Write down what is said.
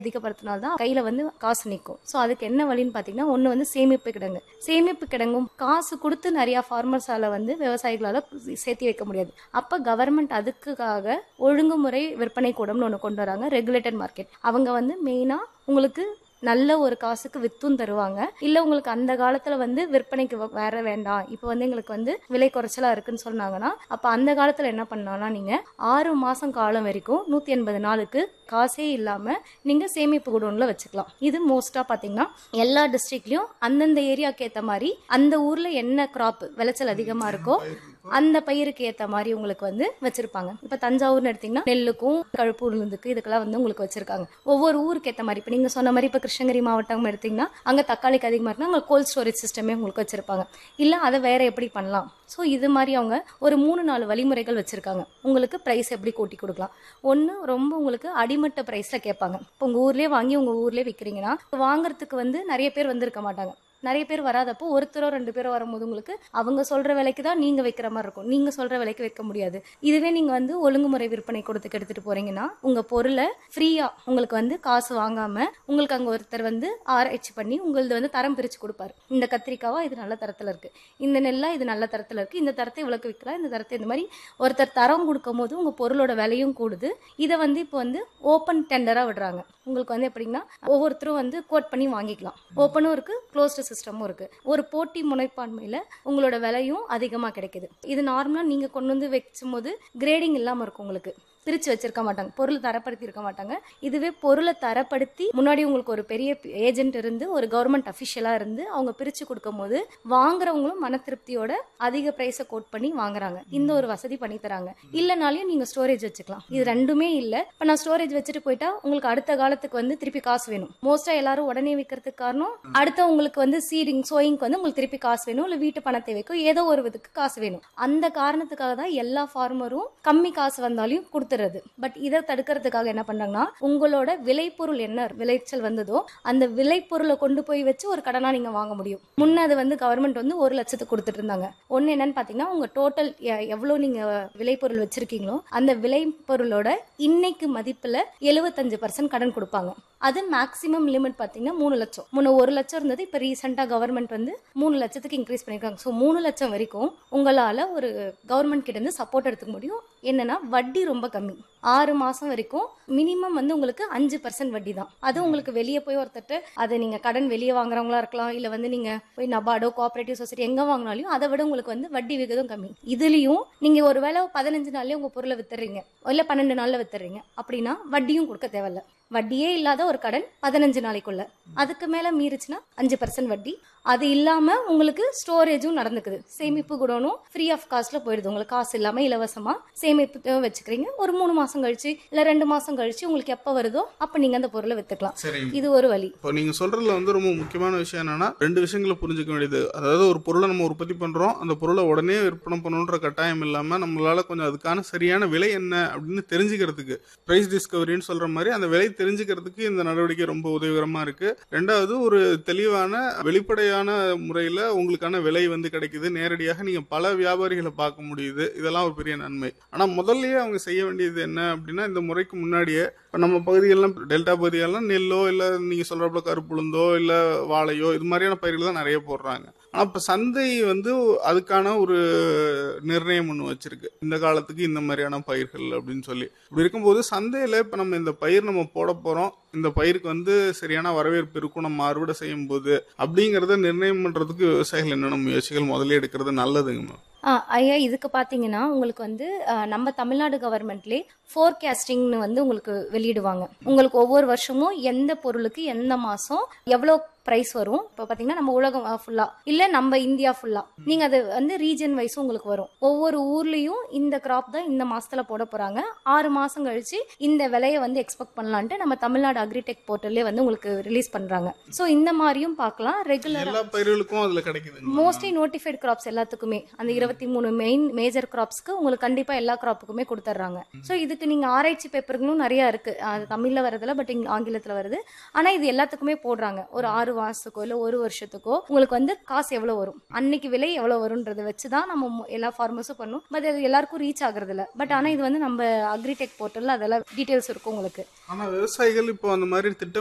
அதிகப்படுத்தினால்தான் கையில வந்து காசு நிற்கும் ஸோ அதுக்கு என்ன வழின்னு பார்த்தீங்கன்னா ஒன்று வந்து சேமிப்பு கிடங்கு சேமிப்பு கிடங்கும் காசு கொடுத்து நிறைய ஃபார்மர்ஸால வந்து விவசாயிகளால சேர்த்து வைக்க முடியாது அப்போ கவர்மெண்ட் அதுக்காக ஒழுங்குமுறை விற்பனை கூடம்னு ஒன்று கொண்டு வராங்க ரெகுலேட்டட் மார்க்கெட் அவங்க வந்து மெயினாக உங்களுக்கு நல்ல ஒரு காசுக்கு வித்தும் தருவாங்க இல்ல உங்களுக்கு அந்த காலத்துல வந்து விற்பனைக்கு வ- வேற வேண்டாம் இப்போ வந்து எங்களுக்கு வந்து விலை குறைச்சலா இருக்குன்னு சொன்னாங்கன்னா அப்ப அந்த காலத்துல என்ன பண்ணலாம்னா நீங்க ஆறு மாசம் காலம் வரைக்கும் நூத்தி எண்பது நாளுக்கு காசே இல்லாம நீங்க சேமிப்பு குடோன்ல வச்சுக்கலாம் இது மோஸ்டா பாத்தீங்கன்னா எல்லா டிஸ்ட்ரிக்ட்லயும் அந்தந்த ஏரியாக்கு ஏத்த மாதிரி அந்த ஊர்ல என்ன கிராப் விளைச்சல் அதிகமா இருக்கோ அந்த பயிருக்கு ஏத்த மாதிரி உங்களுக்கு வந்து வச்சிருப்பாங்க இப்ப தஞ்சாவூர்னு எடுத்தீங்கன்னா நெல்லுக்கும் கழுப்பு உளுந்துக்கு இதுக்கெல்லாம் வந்து உங்களுக்கு வச்சிருக்காங்க ஒவ்வொரு ஊருக்கு ஏத்த மாதிரி இப்ப நீங்க சொன்ன மாதிரி இப்ப கிருஷ்ணகிரி மாவட்டம் எடுத்தீங்கன்னா அங்க தக்காளிக்கு அதிகமா இருக்குன்னா அங்க கோல்ட் ஸ்டோரேஜ் சிஸ்டமே உங்களுக்கு வச்சிருப்பாங்க இல்ல அதை வேற எப்படி பண்ணலாம் ஸோ இது மாதிரி அவங்க ஒரு மூணு நாலு வழிமுறைகள் வச்சிருக்காங்க உங்களுக்கு ப்ரைஸ் எப்படி கூட்டி கொடுக்கலாம் ஒன்று ரொம்ப உங்களுக்கு அடிமட்ட ப்ரைஸில் கேட்பாங்க இப்போ உங்கள் ஊர்லேயே வாங்கி உங்கள் ஊர்லேயே விற்கிறீங்கன்னா வாங்குறதுக்கு வந்து நிறைய பேர் வந்திருக்க மாட்டாங்க நிறைய பேர் வராதப்போ ஒருத்தரோ ரெண்டு பேரோ வரும்போது உங்களுக்கு அவங்க சொல்ற விலைக்கு தான் நீங்க வைக்கிற மாதிரி இருக்கும் நீங்க சொல்ற விலைக்கு வைக்க முடியாது இதுவே நீங்க வந்து ஒழுங்குமுறை விற்பனை கொடுத்துக்கு எடுத்துட்டு போறீங்கன்னா உங்க பொருளை ஃப்ரீயா உங்களுக்கு வந்து காசு வாங்காம உங்களுக்கு அங்க ஒருத்தர் வந்து ஆராய்ச்சி பண்ணி உங்களது வந்து தரம் பிரிச்சு கொடுப்பாரு இந்த கத்திரிக்காவா இது நல்ல தரத்துல இருக்கு இந்த நெல்லா இது நல்ல தரத்துல இருக்கு இந்த தரத்தை இவ்வளவுக்கு விற்கலாம் இந்த தரத்தை இந்த மாதிரி ஒருத்தர் தரம் கொடுக்கும் போது உங்க பொருளோட விலையும் கூடுது இதை வந்து இப்போ வந்து ஓப்பன் டெண்டரா விடுறாங்க உங்களுக்கு வந்து எப்படின்னா ஒவ்வொருத்தரும் வந்து கோட் பண்ணி வாங்கிக்கலாம் ஓப்பனும் இருக்கு க்ளோஸ்டு சிஸ்டமும் இருக்கு ஒரு போட்டி முனைப்பான்மையில உங்களோட விலையும் அதிகமா கிடைக்குது இது நார்மலா நீங்க கொண்டு வந்து வைக்கும் போது கிரேடிங் இல்லாம இருக்கும் உங்களுக்கு பிரிச்சு வச்சிருக்க மாட்டாங்க பொருள் தரப்படுத்தி இருக்க மாட்டாங்க இதுவே பொருளை தரப்படுத்தி முன்னாடி உங்களுக்கு ஒரு பெரிய ஏஜென்ட் இருந்து ஒரு கவர்மெண்ட் அஃபிஷியலா இருந்து அவங்க பிரிச்சு கொடுக்கும் போது வாங்குறவங்களும் மன திருப்தியோட அதிக பிரைஸை கோட் பண்ணி வாங்குறாங்க இந்த ஒரு வசதி பண்ணி தராங்க இல்லனாலையும் நீங்க ஸ்டோரேஜ் வச்சுக்கலாம் இது ரெண்டுமே இல்ல இப்ப நான் ஸ்டோரேஜ் வச்சுட்டு போயிட்டா உங்களுக்கு அடுத்த காலத்துக்கு வந்து திருப்பி காசு வேணும் மோஸ்டா எல்லாரும் உடனே விற்கிறதுக்கு காரணம் அடுத்த உங்களுக்கு வந்து சீடிங் சோயிங்க்கு வந்து உங்களுக்கு திருப்பி காசு வேணும் இல்ல வீட்டு பண தேவைக்கோ ஏதோ ஒரு இதுக்கு காசு வேணும் அந்த காரணத்துக்காக தான் எல்லா ஃபார்மரும் கம்மி காசு வந்தாலும் கொடுத்துறது பட் இதை தடுக்கிறதுக்காக என்ன பண்றாங்கன்னா உங்களோட விளைபொருள் என்ன விளைச்சல் வந்ததோ அந்த விளைபொருளை கொண்டு போய் வச்சு ஒரு கடனா நீங்க வாங்க முடியும் முன்ன அது வந்து கவர்மெண்ட் வந்து ஒரு லட்சத்துக்கு கொடுத்துட்டு இருந்தாங்க ஒன்னு என்னன்னு பாத்தீங்கன்னா உங்க டோட்டல் எவ்வளவு நீங்க விளைபொருள் வச்சிருக்கீங்களோ அந்த விளைபொருளோட இன்னைக்கு மதிப்புல எழுபத்தஞ்சு பர்சன்ட் கடன் கொடுப்பாங்க அது மேக்ஸிமம் லிமிட் பாத்தீங்கன்னா மூணு லட்சம் முன்ன ஒரு லட்சம் இருந்தது இப்ப ரீசெண்டா கவர்மெண்ட் வந்து மூணு லட்சத்துக்கு இன்க்ரீஸ் பண்ணிருக்காங்க ஸோ மூணு லட்சம் வரைக்கும் உங்களால ஒரு கவர்மெண்ட் கிட்ட இருந்து சப்போர்ட் எடுத்துக்க முடியும் என்னன்னா வட்டி ரொம்ப கம்மி ஆறு மாசம் வரைக்கும் மினிமம் வந்து உங்களுக்கு அஞ்சு பர்சன்ட் வட்டி தான் அது உங்களுக்கு வெளியே போய் ஒருத்தட்டு அதை நீங்க கடன் வெளியே வாங்குறவங்களா இருக்கலாம் இல்ல வந்து நீங்க போய் நபார்டோ கோஆபரேட்டிவ் சொசைட்டி எங்க வாங்கினாலும் அதை விட உங்களுக்கு வந்து வட்டி விகிதம் கம்மி இதுலயும் நீங்க ஒரு வேளை பதினஞ்சு நாள்லயே உங்க பொருளை வித்துறீங்க இல்ல பன்னெண்டு நாள்ல வித்துறீங்க அப்படின்னா வட்டியும் கொடுக்க தேவையில்ல வட்டியே இல்லாத ஒரு கடன் பதினஞ்சு நாளைக்குள்ள அதுக்கு மேல மீறிச்சுன்னா அஞ்சு பர்சன்ட் வட்டி அது இல்லாம உங்களுக்கு ஸ்டோரேஜும் நடந்துக்குது சேமிப்பு குடோனும் ஃப்ரீ ஆஃப் காஸ்ட்ல போயிடுது உங்களுக்கு காசு இல்லாம இலவசமா சேமிப்பு வச்சுக்கிறீங்க ஒரு மூணு மாசம் கழிச்சு இல்ல ரெண்டு மாசம் கழிச்சு உங்களுக்கு எப்ப வருதோ அப்ப நீங்க அந்த பொருளை வித்துக்கலாம் சரி இது ஒரு வழி இப்போ நீங்க சொல்றதுல வந்து ரொம்ப முக்கியமான விஷயம் என்னன்னா ரெண்டு விஷயங்களை புரிஞ்சுக்க வேண்டியது அதாவது ஒரு பொருளை நம்ம உற்பத்தி பண்றோம் அந்த பொருளை உடனே விற்பனை பண்ணணுன்ற கட்டாயம் இல்லாம நம்மளால கொஞ்சம் அதுக்கான சரியான விலை என்ன அப்படின்னு தெரிஞ்சுக்கிறதுக்கு பிரைஸ் டிஸ்கவரின்னு சொல்ற மாதிரி அந்த விலை தெரிஞ்சுக்கிறதுக்கு இந்த நடவடிக்கை ரொம்ப உதவிகரமா இருக்கு ரெண்டாவது ஒரு தெளிவான வெளிப்படையான முறையில உங்களுக்கான விலை வந்து கிடைக்குது நேரடியாக நீங்க பல வியாபாரிகளை பார்க்க முடியுது இதெல்லாம் ஒரு பெரிய நன்மை ஆனா முதல்லயே அவங்க செய்ய வேண்டியது என்ன அப்படின்னா இந்த முறைக்கு முன்னாடியே இப்போ நம்ம பகுதிகள்லாம் டெல்டா பகுதிகள்லாம் நெல்லோ இல்லை நீங்கள் சொல்கிறப்ப கருப்புளுந்தோ இல்லை வாழையோ இது மாதிரியான பயிர்கள் தான் நிறைய போடுறாங்க ஆனால் இப்போ சந்தை வந்து அதுக்கான ஒரு நிர்ணயம் ஒன்று வச்சிருக்கு இந்த காலத்துக்கு இந்த மாதிரியான பயிர்கள் அப்படின்னு சொல்லி இப்படி இருக்கும்போது சந்தையில் இப்போ நம்ம இந்த பயிர் நம்ம போட போகிறோம் இந்த பயிருக்கு வந்து சரியான வரவேற்பு இருக்கும் நம்ம அறுவடை செய்யும் போது அப்படிங்கிறத நிர்ணயம் பண்ணுறதுக்கு விவசாயிகள் என்னென்ன முயற்சிகள் முதல்ல எடுக்கிறது நல்லதுங்க ஆ, ஐயா இதுக்கு பாத்தீங்கன்னா உங்களுக்கு வந்து ஆ, நம்ம தமிழ்நாடு கவர்மெண்ட்லேயே ஃபோர்காஸ்டிங்னு வந்து உங்களுக்கு வெளியிடுவாங்க உங்களுக்கு ஒவ்வொரு வருஷமும் எந்த பொருளுக்கு எந்த மாசம் எவ்வளோ பிரைஸ் வரும் இப்போ பாத்தீங்கன்னா நம்ம உலகம் ஃபுல்லா இல்ல நம்ம இந்தியா ஃபுல்லா நீங்க அது வந்து ரீஜன் வைஸும் உங்களுக்கு வரும் ஒவ்வொரு ஊர்லயும் இந்த கிராப் தான் இந்த மாசத்துல போட போறாங்க ஆறு மாசம் கழிச்சு இந்த விலையை வந்து எக்ஸ்பெக்ட் பண்ணலான்ட்டு நம்ம தமிழ்நாடு அக்ரிடெக் போர்ட்டல்லே வந்து உங்களுக்கு ரிலீஸ் பண்றாங்க ஸோ இந்த மாதிரியும் பார்க்கலாம் ரெகுலரா எல்லா பயிர்களுக்கும் அதில் கிடைக்குதுங்க மோஸ்ட்லி நோட்டிஃபைட் கிராப்ஸ் எல்லாத்துக்குமே அந்த இருபத்தி மூணு மெயின் மேஜர் கிராப்ஸ்க்கு உங்களுக்கு கண்டிப்பா எல்லா கிராப்புக்குமே கொடுத்துட்றாங்க ஸோ இதுக்கு நீங்க ஆராய்ச்சி பேப்பர்களும் நிறைய இருக்கு அது தமிழ்ல வரதுல பட் இங்க ஆங்கிலத்துல வருது ஆனா இது எல்லாத்துக்குமே போடுறாங்க ஒரு ஆறு ஆறு மாசத்துக்கோ இல்ல ஒரு வருஷத்துக்கோ உங்களுக்கு வந்து காசு எவ்வளவு வரும் அன்னைக்கு விலை எவ்வளவு வரும்ன்றதை வச்சுதான் நம்ம மு- எல்லா ஃபார்மர்ஸும் பண்ணும் பட் அது எல்லாருக்கும் ரீச் ஆகுறது இல்ல பட் ஆனா இது வந்து நம்ம அக்ரிடெக் போர்ட்டல்ல அதெல்லாம் டீடைல்ஸ் இருக்கும் உங்களுக்கு ஆனா விவசாயிகள் இப்போ அந்த மாதிரி திட்டம்